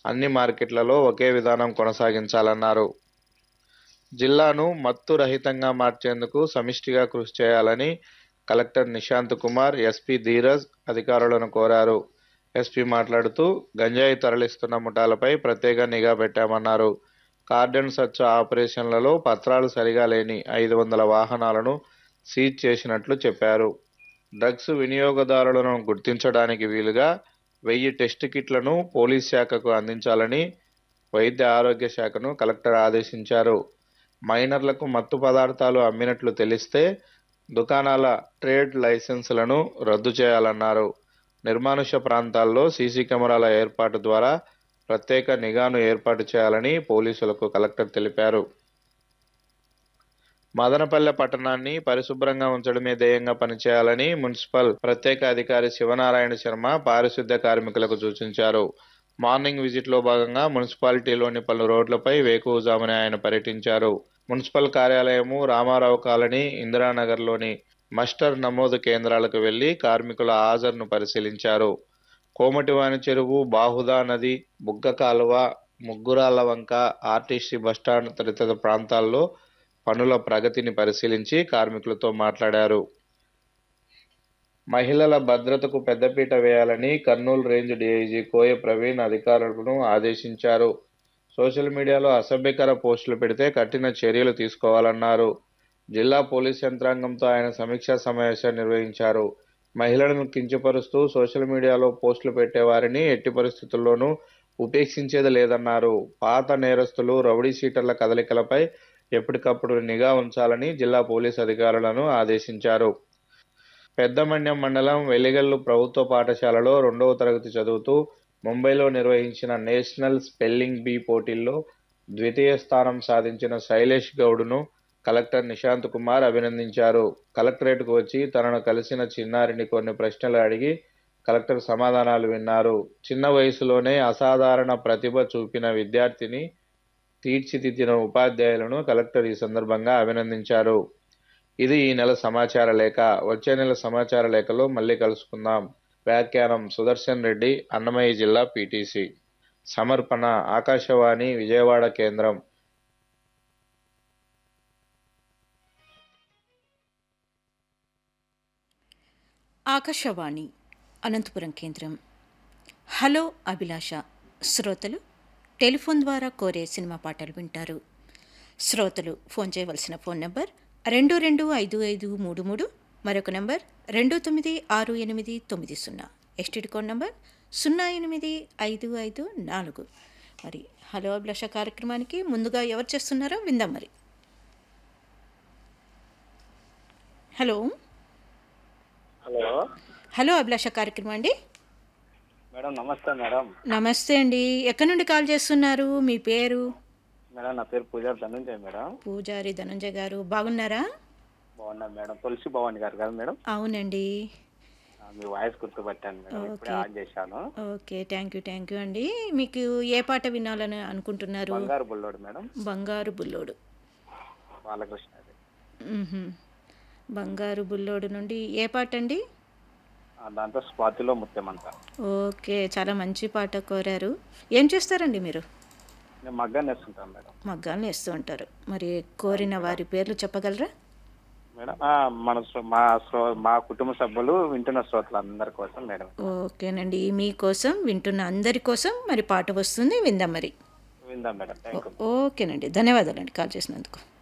అన్ని మార్కెట్లలో ఒకే విధానం కొనసాగించాలన్నారు జిల్లాను మత్తు రహితంగా మార్చేందుకు సమిష్టిగా కృషి చేయాలని కలెక్టర్ నిశాంత్ కుమార్ ఎస్పీ ధీరజ్ అధికారులను కోరారు ఎస్పీ మాట్లాడుతూ గంజాయి తరలిస్తున్న ముఠాలపై ప్రత్యేక నిఘా పెట్టామన్నారు కార్డన్ సర్చ్ ఆపరేషన్లలో పత్రాలు సరిగా లేని ఐదు వందల వాహనాలను సీజ్ చేసినట్లు చెప్పారు డ్రగ్స్ వినియోగదారులను గుర్తించడానికి వీలుగా వెయ్యి టెస్ట్ కిట్లను పోలీస్ శాఖకు అందించాలని వైద్య ఆరోగ్య శాఖను కలెక్టర్ ఆదేశించారు మైనర్లకు మత్తు పదార్థాలు అమ్మినట్లు తెలిస్తే దుకాణాల ట్రేడ్ లైసెన్సులను రద్దు చేయాలన్నారు నిర్మానుష్య ప్రాంతాల్లో సీసీ కెమెరాల ఏర్పాటు ద్వారా ప్రత్యేక నిఘాను ఏర్పాటు చేయాలని పోలీసులకు కలెక్టర్ తెలిపారు మదనపల్లె పట్టణాన్ని పరిశుభ్రంగా ఉంచడమే ధ్యేయంగా పనిచేయాలని మున్సిపల్ ప్రత్యేక అధికారి శివనారాయణ శర్మ పారిశుద్ధ్య కార్మికులకు సూచించారు మార్నింగ్ విజిట్లో భాగంగా మున్సిపాలిటీలోని పలు రోడ్లపై వేకువజామునే ఆయన పర్యటించారు మున్సిపల్ కార్యాలయము రామారావు కాలనీ ఇందిరానగర్లోని మస్టర్ నమోదు కేంద్రాలకు వెళ్లి కార్మికుల హాజరును పరిశీలించారు కోమటివాని చెరువు బాహుదా నది బుగ్గ కాలువ ముగ్గురాల వంక ఆర్టీసీ బస్టాండ్ తదితర ప్రాంతాల్లో పనుల ప్రగతిని పరిశీలించి కార్మికులతో మాట్లాడారు మహిళల భద్రతకు పెద్దపీట వేయాలని కర్నూలు రేంజ్ డీఐజీ కోయ ప్రవీణ్ అధికారులను ఆదేశించారు సోషల్ మీడియాలో అసభ్యకర పోస్టులు పెడితే కఠిన చర్యలు తీసుకోవాలన్నారు జిల్లా పోలీస్ యంత్రాంగంతో ఆయన సమీక్షా సమావేశం నిర్వహించారు మహిళలను కించపరుస్తూ సోషల్ మీడియాలో పోస్టులు పెట్టేవారిని ఎట్టి పరిస్థితుల్లోనూ ఉపేక్షించేది లేదన్నారు పాత నేరస్తులు రౌడీ షీటర్ల కదలికలపై ఎప్పటికప్పుడు నిఘా ఉంచాలని జిల్లా పోలీస్ అధికారులను ఆదేశించారు పెద్దమన్యం మండలం వెలిగల్లు ప్రభుత్వ పాఠశాలలో రెండవ తరగతి చదువుతూ ముంబైలో నిర్వహించిన నేషనల్ స్పెల్లింగ్ బీ పోటీల్లో ద్వితీయ స్థానం సాధించిన శైలేష్ గౌడ్ను కలెక్టర్ నిశాంత్ కుమార్ అభినందించారు కలెక్టరేట్కు వచ్చి తనను కలిసిన చిన్నారిని కొన్ని ప్రశ్నలు అడిగి కలెక్టర్ సమాధానాలు విన్నారు చిన్న వయసులోనే అసాధారణ ప్రతిభ చూపిన విద్యార్థిని తీర్చిదిద్దిన ఉపాధ్యాయులను కలెక్టర్ ఈ సందర్భంగా అభినందించారు ఇది ఈ నెల సమాచార లేఖ వచ్చే నెల సమాచార లేఖలో మళ్ళీ కలుసుకుందాం వ్యాఖ్యానం సుదర్శన్ రెడ్డి అన్నమయ్య జిల్లా పీటీసీ సమర్పణ ఆకాశవాణి విజయవాడ కేంద్రం ఆకాశవాణి అనంతపురం కేంద్రం హలో అభిలాష శ్రోతలు టెలిఫోన్ ద్వారా కోరే సినిమా పాటలు వింటారు శ్రోతలు ఫోన్ చేయవలసిన ఫోన్ నంబర్ రెండు రెండు ఐదు ఐదు మూడు మూడు మరొక నంబర్ రెండు తొమ్మిది ఆరు ఎనిమిది తొమ్మిది సున్నా ఎస్టీడీ కోడ్ నంబర్ సున్నా ఎనిమిది ఐదు ఐదు నాలుగు మరి హలో అభిలాష కార్యక్రమానికి ముందుగా ఎవరు చేస్తున్నారో విందాం మరి హలో హలో హలో అభిలాష కార్యక్రమం అండి మేడం నమస్తే మేడం నమస్తే అండి ఎక్కడి నుండి కాల్ చేస్తున్నారు మీ పేరు మేడం నా పేరు పూజారి ధనంజయ్ మేడం పూజారి ధనంజయ్ గారు బాగున్నారా బాగున్నా మేడం తులసి భవాని గారు కదా మేడం అవునండి ఆ, మీ వాయిస్ గుర్తుపట్టాను మేడం ఇప్పుడే ఓకే. ఆన్ చేశాను okay thank you thank you అండి మీకు ఏ పాట వినాలని అనుకుంటున్నారు బంగారు బుల్లోడు మేడం బంగారు బుల్లోడు బాలకృష్ణ అది. మ్మ్హ్మ్. బంగారు బుల్లోడు నుండి ఏ పాట అండి ఆ, దాంట్లో స్వాతిలో ముత్యమంతా ఓకే చాలా మంచి పాట కోరారు ఏం చేస్తారండి మీరు నేను మగ్గాన్ని వేస్తుంటాను మేడం మగ్గాలు వేస్తూ ఉంటారు మరి కోరిన వారి పేర్లు చెప్పగలరా మేడం ఆ, మన శ్రో- మా శ్రో మా కుటుంబ సభ్యులు వింటున్న శ్రోతలు అందరి కోసం మేడం ఓకేనండి మీకోసం వింటున్న అందరి కోసం మరి పాట వస్తుంది విందాం మరి విందాం మేడం థ్యాంక్ యూ ఓకేనండి ధన్యవాదాలండి కాల్ చేసినందుకు